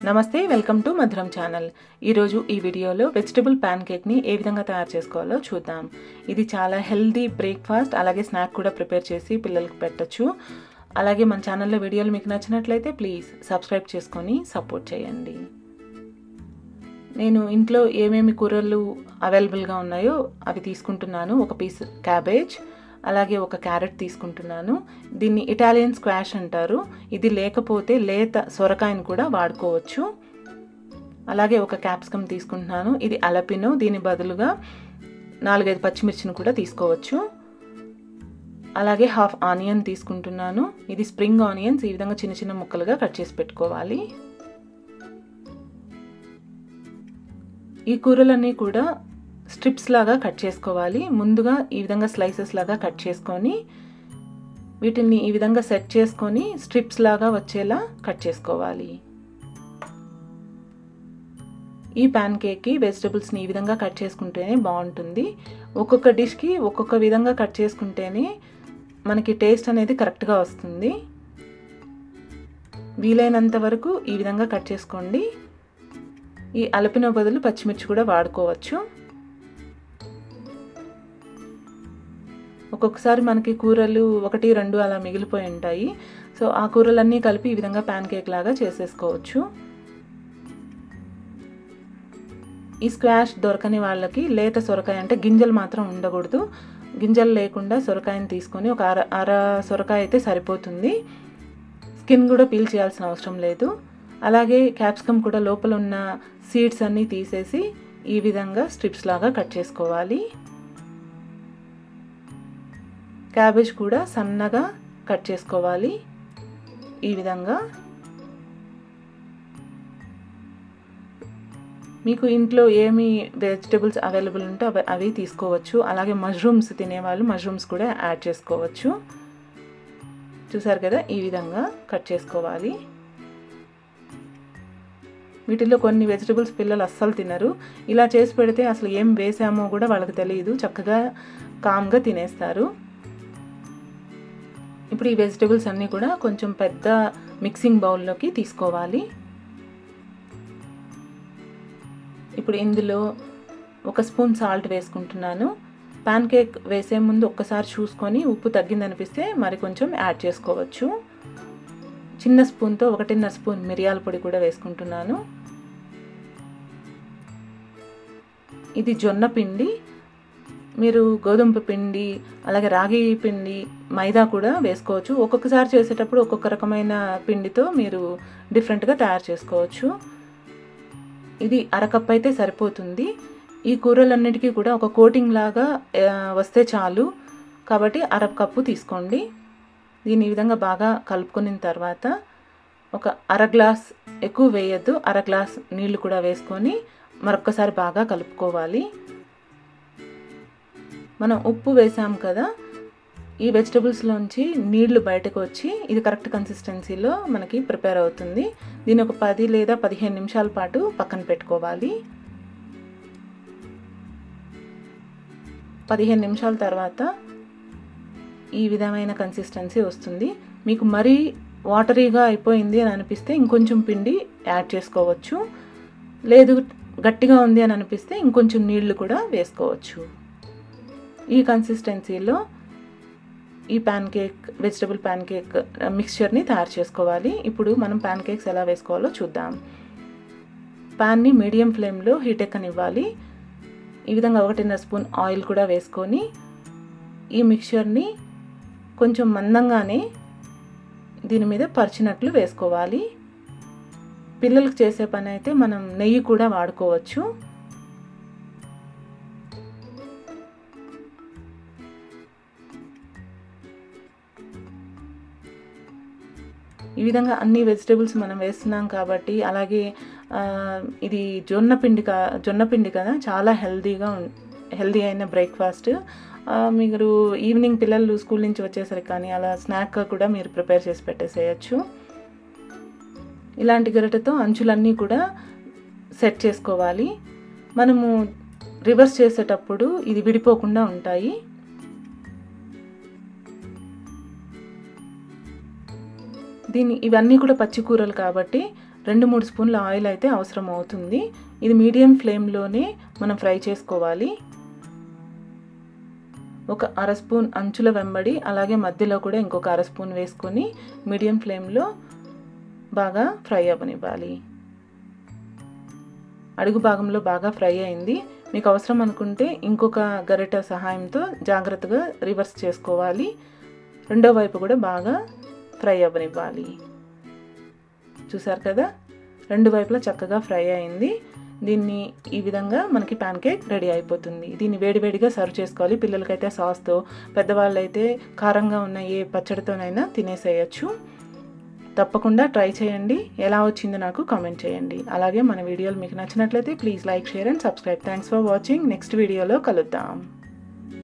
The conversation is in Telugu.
నమస్తే వెల్కమ్ టు మధురం ఛానల్ ఈరోజు ఈ వీడియోలో వెజిటబుల్ ప్యాన్ కేక్ని ఏ విధంగా తయారు చేసుకోవాలో చూద్దాం ఇది చాలా హెల్దీ బ్రేక్ఫాస్ట్ అలాగే స్నాక్ కూడా ప్రిపేర్ చేసి పిల్లలకు పెట్టచ్చు అలాగే మన ఛానల్లో వీడియోలు మీకు నచ్చినట్లయితే ప్లీజ్ సబ్స్క్రైబ్ చేసుకొని సపోర్ట్ చేయండి నేను ఇంట్లో ఏమేమి కూరలు అవైలబుల్గా ఉన్నాయో అవి తీసుకుంటున్నాను ఒక పీస్ క్యాబేజ్ అలాగే ఒక క్యారెట్ తీసుకుంటున్నాను దీన్ని ఇటాలియన్ స్క్వాష్ అంటారు ఇది లేకపోతే లేత సొరకాయను కూడా వాడుకోవచ్చు అలాగే ఒక క్యాప్సికమ్ తీసుకుంటున్నాను ఇది అలపినో దీని బదులుగా నాలుగైదు పచ్చిమిర్చిని కూడా తీసుకోవచ్చు అలాగే హాఫ్ ఆనియన్ తీసుకుంటున్నాను ఇది స్ప్రింగ్ ఆనియన్స్ ఈ విధంగా చిన్న చిన్న ముక్కలుగా కట్ చేసి పెట్టుకోవాలి ఈ కూరలన్నీ కూడా స్ట్రిప్స్ లాగా కట్ చేసుకోవాలి ముందుగా ఈ విధంగా స్లైసెస్ లాగా కట్ చేసుకొని వీటిని ఈ విధంగా సెట్ చేసుకొని స్ట్రిప్స్ లాగా వచ్చేలా కట్ చేసుకోవాలి ఈ ప్యాన్ కేక్కి వెజిటబుల్స్ని ఈ విధంగా కట్ చేసుకుంటేనే బాగుంటుంది ఒక్కొక్క డిష్కి ఒక్కొక్క విధంగా కట్ చేసుకుంటేనే మనకి టేస్ట్ అనేది కరెక్ట్గా వస్తుంది వీలైనంత వరకు ఈ విధంగా కట్ చేసుకోండి ఈ అలపిన బదులు పచ్చిమిర్చి కూడా వాడుకోవచ్చు ఒక్కొక్కసారి మనకి కూరలు ఒకటి రెండు అలా మిగిలిపోయి ఉంటాయి సో ఆ కూరలన్నీ కలిపి ఈ విధంగా ప్యాన్ కేక్ లాగా చేసేసుకోవచ్చు ఈ స్క్వాష్ దొరకని వాళ్ళకి లేత సొరకాయ అంటే గింజలు మాత్రం ఉండకూడదు గింజలు లేకుండా సొరకాయని తీసుకొని ఒక అర అర సొరకాయ అయితే సరిపోతుంది స్కిన్ కూడా పీల్ చేయాల్సిన అవసరం లేదు అలాగే క్యాప్సికమ్ కూడా లోపల ఉన్న సీడ్స్ అన్నీ తీసేసి ఈ విధంగా స్ట్రిప్స్ లాగా కట్ చేసుకోవాలి క్యాబేజ్ కూడా సన్నగా కట్ చేసుకోవాలి ఈ విధంగా మీకు ఇంట్లో ఏమి వెజిటబుల్స్ అవైలబుల్ ఉంటే అవి అవి తీసుకోవచ్చు అలాగే మష్రూమ్స్ తినేవాళ్ళు మష్రూమ్స్ కూడా యాడ్ చేసుకోవచ్చు చూసారు కదా ఈ విధంగా కట్ చేసుకోవాలి వీటిల్లో కొన్ని వెజిటబుల్స్ పిల్లలు అస్సలు తినరు ఇలా చేసి పెడితే అసలు ఏం వేసామో కూడా వాళ్ళకి తెలియదు చక్కగా కామ్గా తినేస్తారు ఇప్పుడు ఈ వెజిటబుల్స్ అన్నీ కూడా కొంచెం పెద్ద మిక్సింగ్ బౌల్లోకి తీసుకోవాలి ఇప్పుడు ఇందులో ఒక స్పూన్ సాల్ట్ వేసుకుంటున్నాను పాన్ కేక్ వేసే ముందు ఒక్కసారి చూసుకొని ఉప్పు తగ్గిందనిపిస్తే మరి కొంచెం యాడ్ చేసుకోవచ్చు చిన్న స్పూన్తో ఒకటిన్నర స్పూన్ మిరియాల పొడి కూడా వేసుకుంటున్నాను ఇది జొన్న పిండి మీరు గోధుమ పిండి అలాగే రాగి పిండి మైదా కూడా వేసుకోవచ్చు ఒక్కొక్కసారి చేసేటప్పుడు ఒక్కొక్క రకమైన పిండితో మీరు డిఫరెంట్గా తయారు చేసుకోవచ్చు ఇది అరకప్ అయితే సరిపోతుంది ఈ కూరలన్నిటికీ కూడా ఒక కోటింగ్ లాగా వస్తే చాలు కాబట్టి అరకప్పు తీసుకోండి దీని ఈ విధంగా బాగా కలుపుకున్న తర్వాత ఒక అర గ్లాస్ ఎక్కువ వేయద్దు అర గ్లాస్ నీళ్లు కూడా వేసుకొని మరొక్కసారి బాగా కలుపుకోవాలి మనం ఉప్పు వేసాం కదా ఈ వెజిటబుల్స్లోంచి నీళ్లు బయటకు వచ్చి ఇది కరెక్ట్ కన్సిస్టెన్సీలో మనకి ప్రిపేర్ అవుతుంది దీని ఒక పది లేదా పదిహేను నిమిషాల పాటు పక్కన పెట్టుకోవాలి పదిహేను నిమిషాల తర్వాత ఈ విధమైన కన్సిస్టెన్సీ వస్తుంది మీకు మరీ వాటరీగా అయిపోయింది అని అనిపిస్తే ఇంకొంచెం పిండి యాడ్ చేసుకోవచ్చు లేదు గట్టిగా ఉంది అని అనిపిస్తే ఇంకొంచెం నీళ్లు కూడా వేసుకోవచ్చు ఈ కన్సిస్టెన్సీలో ఈ pancake vegetable pancake మిక్స్చర్ని తయారు చేసుకోవాలి ఇప్పుడు మనం ప్యాన్ కేక్స్ ఎలా వేసుకోవాలో చూద్దాం ప్యాన్ని మీడియం ఫ్లేమ్లో హీట్ ఎక్కనివ్వాలి ఈ విధంగా ఒకటిన్నర స్పూన్ ఆయిల్ కూడా వేసుకొని ఈ మిక్చర్ని కొంచెం మందంగానే దీని మీద పరిచినట్లు వేసుకోవాలి పిల్లలకు చేసే పని అయితే మనం నెయ్యి కూడా వాడుకోవచ్చు ఈ విధంగా అన్ని వెజిటేబుల్స్ మనం వేస్తున్నాం కాబట్టి అలాగే ఇది జొన్న పిండి కా జొన్న పిండి కదా చాలా హెల్తీగా హెల్తీ అయిన బ్రేక్ఫాస్ట్ మీరు ఈవినింగ్ పిల్లలు స్కూల్ నుంచి వచ్చేసరికి కానీ అలా స్నాక్ కూడా మీరు ప్రిపేర్ చేసి పెట్టేసేయచ్చు ఇలాంటి గరిటెతో అంచులన్నీ కూడా సెట్ చేసుకోవాలి మనము రివర్స్ చేసేటప్పుడు ఇది విడిపోకుండా ఉంటాయి దీన్ని ఇవన్నీ కూడా పచ్చి కూరలు కాబట్టి రెండు మూడు స్పూన్ల ఆయిల్ అయితే అవసరం అవుతుంది ఇది మీడియం ఫ్లేమ్లోనే మనం ఫ్రై చేసుకోవాలి ఒక అర స్పూన్ అంచుల వెంబడి అలాగే మధ్యలో కూడా ఇంకొక అర స్పూన్ వేసుకొని మీడియం ఫ్లేమ్లో బాగా ఫ్రై అవ్వనివ్వాలి అడుగు భాగంలో బాగా ఫ్రై అయింది మీకు అవసరం అనుకుంటే ఇంకొక గరిట సహాయంతో జాగ్రత్తగా రివర్స్ చేసుకోవాలి రెండో వైపు కూడా బాగా ఫ్రై అవ్వనివ్వాలి చూసారు కదా రెండు వైపులా చక్కగా ఫ్రై అయింది దీన్ని ఈ విధంగా మనకి ప్యాన్ కేక్ రెడీ అయిపోతుంది దీన్ని వేడివేడిగా సర్వ్ చేసుకోవాలి పిల్లలకైతే సాస్తో పెద్దవాళ్ళైతే కారంగా ఉన్న ఏ పచ్చడితోనైనా తినేసేయచ్చు తప్పకుండా ట్రై చేయండి ఎలా వచ్చిందో నాకు కామెంట్ చేయండి అలాగే మన వీడియోలు మీకు నచ్చినట్లయితే please like share and subscribe thanks for watching next వీడియోలో కలుద్దాం